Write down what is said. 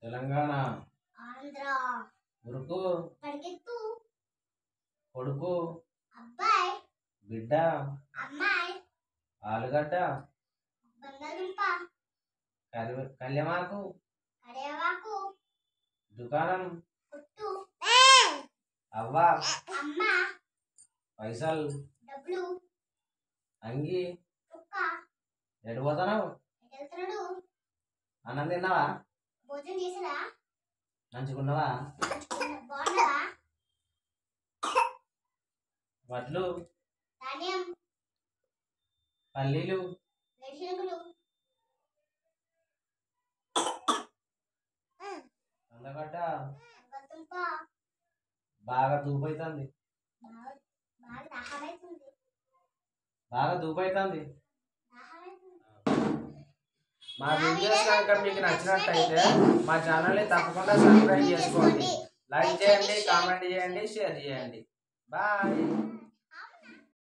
తెలంగాణ ఆంధ్ర ఉరుకు పరిగెత్తు కొడుకు అబ్బాయి బిడ్డ అమ్మాయి ఆలుగడ్డ బంగాళదుంప కరి కళ్యమాకు కరివేపాకు దుకాణం కొట్టు అవ్వ అమ్మ పైసలు డబ్బులు అంగి కుక్క ఎడిపోతున్నావు వెళ్తున్నాడు అన్నం తిన్నావా భోజనం చేసారా మంచుకున్నావా బాగున్నావా వడ్లు ధాన్యం పల్లీలు వేరుశనగలు కందగడ్డ బంగాళదుంప బాగా దూపైతుంది బాగా బాగా దాహమవుతుంది బాగా దూపైతుంది దాహమవుతుంది మా వీడియోస్ కనుక మీకు నచ్చినట్టయితే మా ఛానల్ని తప్పకుండా సబ్స్క్రైబ్ చేసుకోండి లైక్ చేయండి కామెంట్ చేయండి షేర్ చేయండి బాయ్